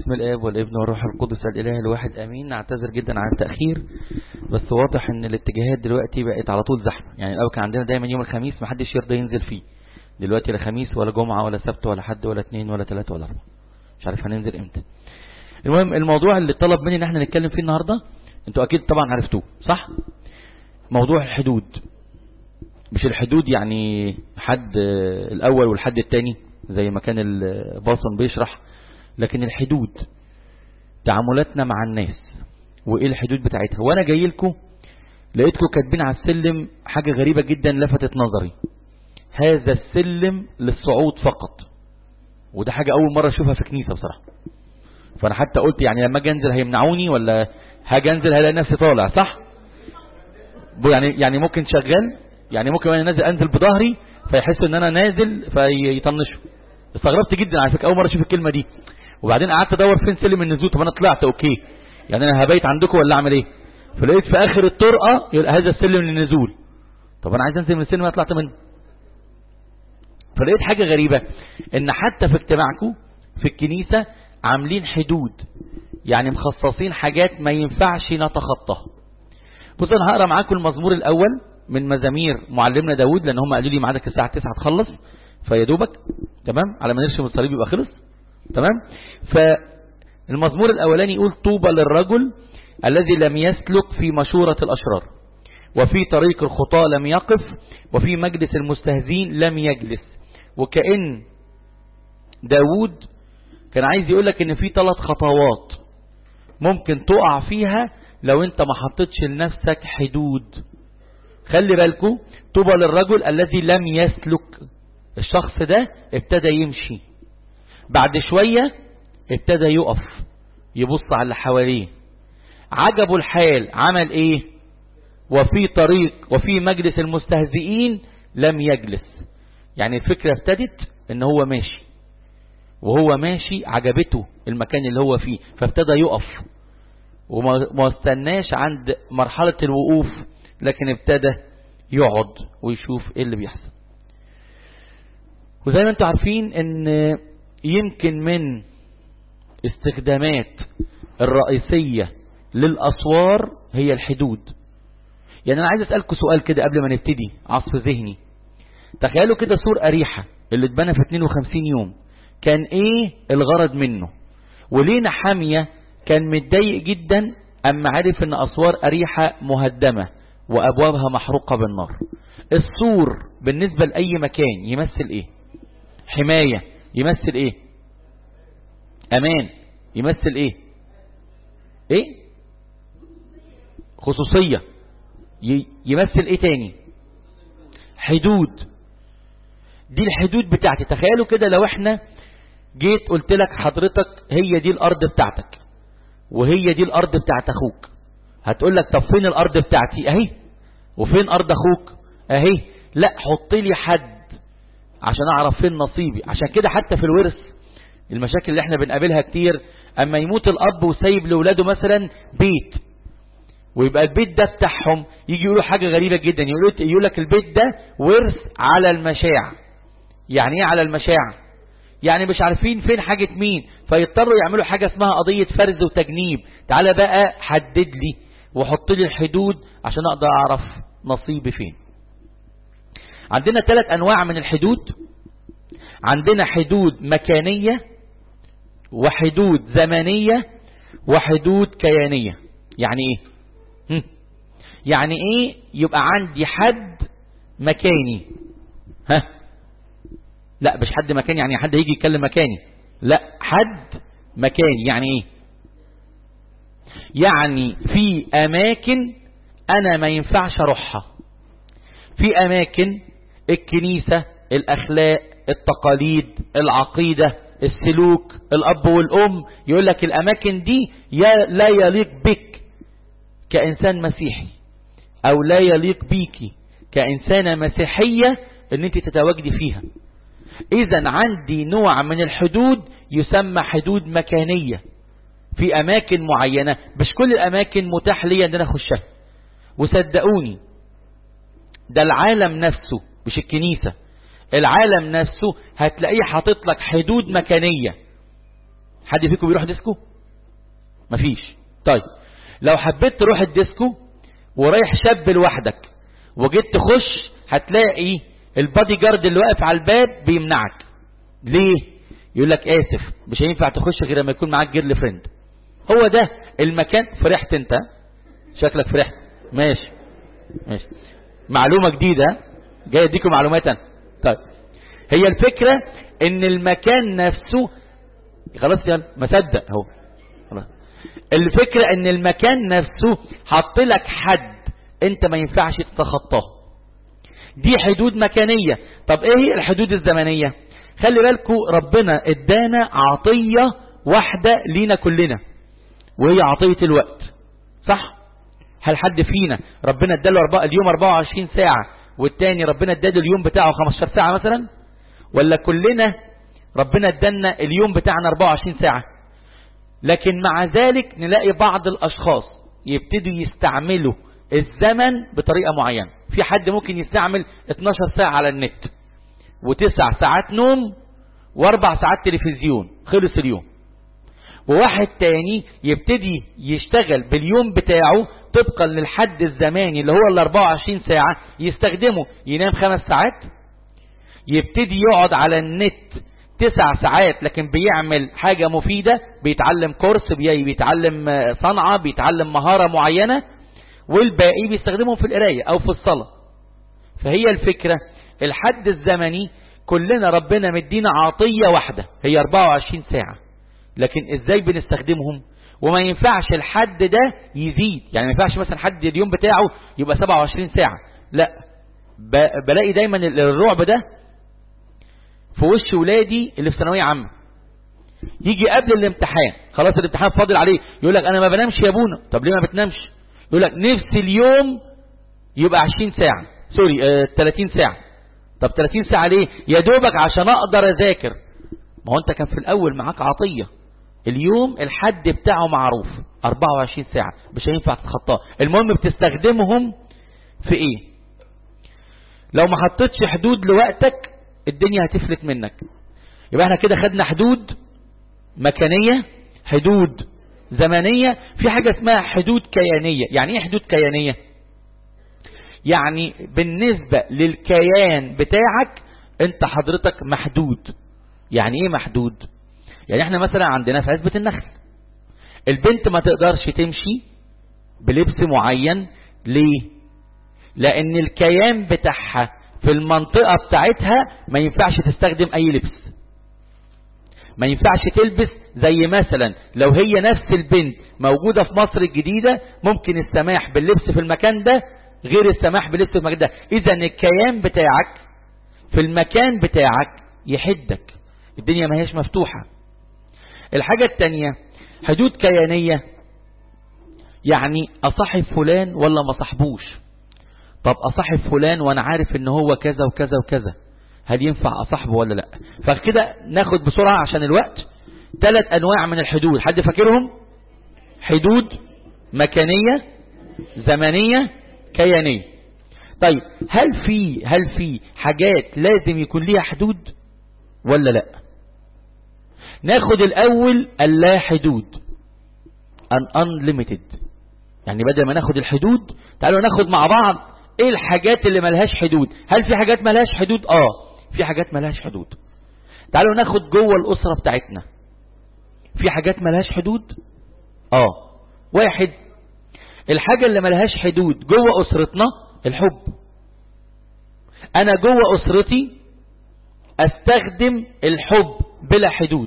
بسم الاب والابن والروح القدس الاله الواحد امين نعتذر جدا عن التاخير بس واضح ان الاتجاهات دلوقتي بقت على طول زحمه يعني الاول كان عندنا دايما يوم الخميس ما حدش يرضى ينزل فيه دلوقتي لا خميس ولا جمعه ولا سبت ولا حد ولا اثنين ولا ثلاثه ولا اربعه مش عارف هننزل امتى المهم الموضوع اللي طلب مني ان احنا نتكلم فيه النهارده انتوا اكيد طبعا عرفتوه صح موضوع الحدود مش الحدود يعني حد الاول والحد الثاني زي ما كان الباصن بيشرح لكن الحدود تعاملاتنا مع الناس وايه الحدود بتاعتها وانا جاي لكم لقيتكم كاتبين على السلم حاجة غريبة جدا لفتت نظري هذا السلم للصعود فقط وده حاجة اول مرة اشوفها في كنيسة بصراحة فانا حتى قلت يعني لما اجي انزل هيمنعوني ولا هاجي انزل هلاقي نفسي طالع صح يعني يعني ممكن شغال يعني ممكن وانا نازل انزل بظهري فيحسوا ان انا نازل فيطنشوا استغربت جدا على فكره اول مره اشوف الكلمه دي وبعدين قعدت ادور فين سلم النزول طب انا طلعت اوكي يعني انا هبيت عندكم ولا اعمل ايه فلقيت في اخر الطرقه يبقى هذا السلم للنزول طب انا عايز انزل من السلم طلعت منه فلقيت حاجه غريبه ان حتى في اجتماعكم في الكنيسه عاملين حدود يعني مخصصين حاجات ما ينفعش نتخطاها بص انا هقرا معاكم المزمور الاول من مزامير معلمنا داود لان هم قالوا لي ميعادك الساعه 9 تخلص فيا دوبك تمام على ما نرسم الصليب يبقى خلص تمام فالمزمور الاولاني يقول طوبى للرجل الذي لم يسلك في مشورة الاشرار وفي طريق الخطاة لم يقف وفي مجلس المستهزين لم يجلس وكأن داود كان عايز يقول لك ان في ثلاث خطوات ممكن تقع فيها لو انت ما حطيتش لنفسك حدود خلي بالكم طوبى للرجل الذي لم يسلك الشخص ده ابتدى يمشي بعد شوية ابتدى يقف يبص على اللي حواليه عجبه الحال عمل ايه وفي طريق وفي مجلس المستهزئين لم يجلس يعني الفكرة ابتدت ان هو ماشي وهو ماشي عجبته المكان اللي هو فيه فابتدى يقف وما استناش عند مرحلة الوقوف لكن ابتدى يقعد ويشوف ايه اللي بيحصل وزي ما انتم عارفين ان يمكن من استخدامات الرئيسية للأسوار هي الحدود يعني انا عايز اسألكم سؤال كده قبل ما نبتدي عصف ذهني تخيلوا كده سور أريحة اللي اتبنى في 52 يوم كان ايه الغرض منه وليه نحامية كان متضايق جدا اما عرف ان اسوار أريحة مهدمة وابوابها محروقة بالنار السور بالنسبة لأي مكان يمثل ايه حماية يمثل ايه امان يمثل ايه ايه خصوصية يمثل ايه تاني حدود دي الحدود بتاعتي تخيلوا كده لو احنا جيت قلت لك حضرتك هي دي الارض بتاعتك وهي دي الارض بتاعت اخوك هتقول لك طب فين الارض بتاعتي اهي وفين ارض اخوك اهي لا حط لي حد عشان اعرف فين نصيبي عشان كده حتى في الورث المشاكل اللي احنا بنقابلها كتير اما يموت الاب وسايب لاولاده مثلا بيت ويبقى البيت ده بتاعهم يجي يقولوا حاجة غريبة جدا يقولوا يقول لك البيت ده ورث على المشاع يعني ايه على المشاع يعني مش عارفين فين حاجة مين فيضطروا يعملوا حاجة اسمها قضية فرز وتجنيب تعالى بقى حدد لي وحط لي الحدود عشان اقدر اعرف نصيبي فين عندنا ثلاث انواع من الحدود عندنا حدود مكانية وحدود زمنية وحدود كيانية يعني ايه هم. يعني ايه يبقى عندي حد مكاني ها لا مش حد مكاني يعني حد هيجي يتكلم مكاني لا حد مكاني يعني ايه يعني في اماكن انا ما ينفعش اروحها في اماكن الكنيسة الاخلاق التقاليد العقيدة السلوك الاب والام يقول لك الاماكن دي يا لا يليق بك كانسان مسيحي او لا يليق بيكي كانسانة مسيحية ان انت تتواجدي فيها اذا عندي نوع من الحدود يسمى حدود مكانية في اماكن معينة مش كل الاماكن متاح لي ان انا اخشها وصدقوني ده العالم نفسه مش الكنيسة العالم نفسه هتلاقيه حاطط لك حدود مكانية حد فيكم بيروح ديسكو مفيش طيب لو حبيت تروح الديسكو ورايح شاب لوحدك وجيت تخش هتلاقي البادي جارد اللي واقف على الباب بيمنعك ليه يقول لك اسف مش هينفع تخش غير لما يكون معاك جيرل فريند هو ده المكان فرحت انت شكلك فرحت ماشي ماشي معلومة جديدة جاي اديكم معلومات انا طيب هي الفكرة ان المكان نفسه خلاص يلا ما صدق اهو خلاص الفكرة ان المكان نفسه حط لك حد انت ما ينفعش تتخطاه دي حدود مكانية طب ايه هي الحدود الزمنية خلي بالكم ربنا ادانا عطية واحدة لينا كلنا وهي عطية الوقت صح هل حد فينا ربنا اداله أربع اليوم 24 ساعة والتاني ربنا اداله اليوم بتاعه 15 ساعة مثلا ولا كلنا ربنا ادانا اليوم بتاعنا 24 ساعة لكن مع ذلك نلاقي بعض الأشخاص يبتدوا يستعملوا الزمن بطريقة معينة في حد ممكن يستعمل 12 ساعة على النت وتسع ساعات نوم واربع ساعات تلفزيون خلص اليوم وواحد تاني يبتدي يشتغل باليوم بتاعه طبقا للحد الزماني اللي هو ال 24 ساعة يستخدمه ينام خمس ساعات يبتدي يقعد على النت تسع ساعات لكن بيعمل حاجة مفيدة بيتعلم كورس بيتعلم صنعة بيتعلم مهارة معينة والباقي بيستخدمهم في القراية او في الصلاة فهي الفكرة الحد الزمني كلنا ربنا مدينا عطية واحدة هي 24 ساعة لكن ازاي بنستخدمهم وما ينفعش الحد ده يزيد يعني ما ينفعش مثلا حد اليوم بتاعه يبقى 27 ساعة لا بلاقي دايما الرعب ده في وش ولادي اللي في ثانويه عامه يجي قبل الامتحان خلاص الامتحان فاضل عليه يقول لك انا ما بنامش يا ابونا طب ليه ما بتنامش يقول لك نفسي اليوم يبقى 20 ساعة سوري اه 30 ساعة طب 30 ساعة ليه يا دوبك عشان اقدر اذاكر ما هو انت كان في الاول معاك عطية اليوم الحد بتاعه معروف 24 ساعة مش هينفع تتخطاه المهم بتستخدمهم في ايه لو ما حطيتش حدود لوقتك الدنيا هتفلت منك يبقى احنا كده خدنا حدود مكانية حدود زمنية في حاجة اسمها حدود كيانية يعني ايه حدود كيانية يعني بالنسبة للكيان بتاعك انت حضرتك محدود يعني ايه محدود يعني احنا مثلا عندنا في عزبة النخل البنت ما تقدرش تمشي بلبس معين ليه لان الكيان بتاعها في المنطقة بتاعتها ما ينفعش تستخدم اي لبس ما ينفعش تلبس زي مثلا لو هي نفس البنت موجودة في مصر الجديدة ممكن السماح باللبس في المكان ده غير السماح باللبس في المكان ده اذا الكيان بتاعك في المكان بتاعك يحدك الدنيا ما هيش مفتوحة الحاجة التانية حدود كيانية يعني اصاحب فلان ولا ما صاحبوش طب اصاحب فلان وانا عارف ان هو كذا وكذا وكذا هل ينفع اصاحبه ولا لا فكده ناخد بسرعة عشان الوقت ثلاث انواع من الحدود حد فاكرهم حدود مكانية زمنية كيانية طيب هل في هل في حاجات لازم يكون ليها حدود ولا لا ناخد الاول اللا حدود ان unlimited يعني بدل ما ناخد الحدود تعالوا ناخد مع بعض ايه الحاجات اللي ملهاش حدود هل في حاجات ملهاش حدود اه في حاجات ملهاش حدود تعالوا ناخد جوه الاسرة بتاعتنا في حاجات ملهاش حدود اه واحد الحاجة اللي ملهاش حدود جوه اسرتنا الحب انا جوه اسرتي استخدم الحب بلا حدود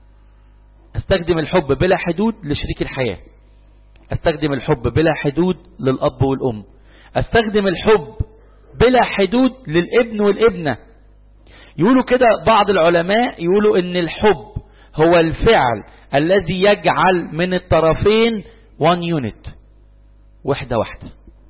استخدم الحب بلا حدود لشريك الحياة استخدم الحب بلا حدود للأب والأم استخدم الحب بلا حدود للابن والابنة يقولوا كده بعض العلماء يقولوا ان الحب هو الفعل الذي يجعل من الطرفين one unit وحدة واحدة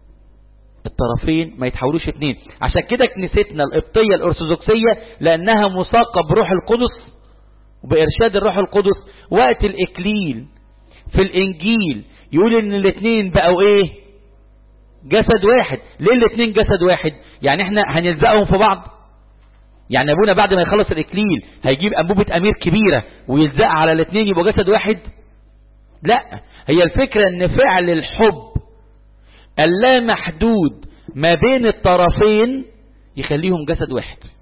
الطرفين ما يتحولوش اتنين عشان كده كنيستنا القبطية الأرثوذكسية لأنها مساقة بروح القدس وبإرشاد الروح القدس وقت الإكليل في الإنجيل يقول إن الاتنين بقوا إيه جسد واحد ليه الاتنين جسد واحد يعني احنا هنلزقهم في بعض يعني ابونا بعد ما يخلص الاكليل هيجيب انبوبة امير كبيرة ويلزق على الاثنين يبقوا جسد واحد لا هي الفكرة ان فعل الحب اللامحدود ما بين الطرفين يخليهم جسد واحد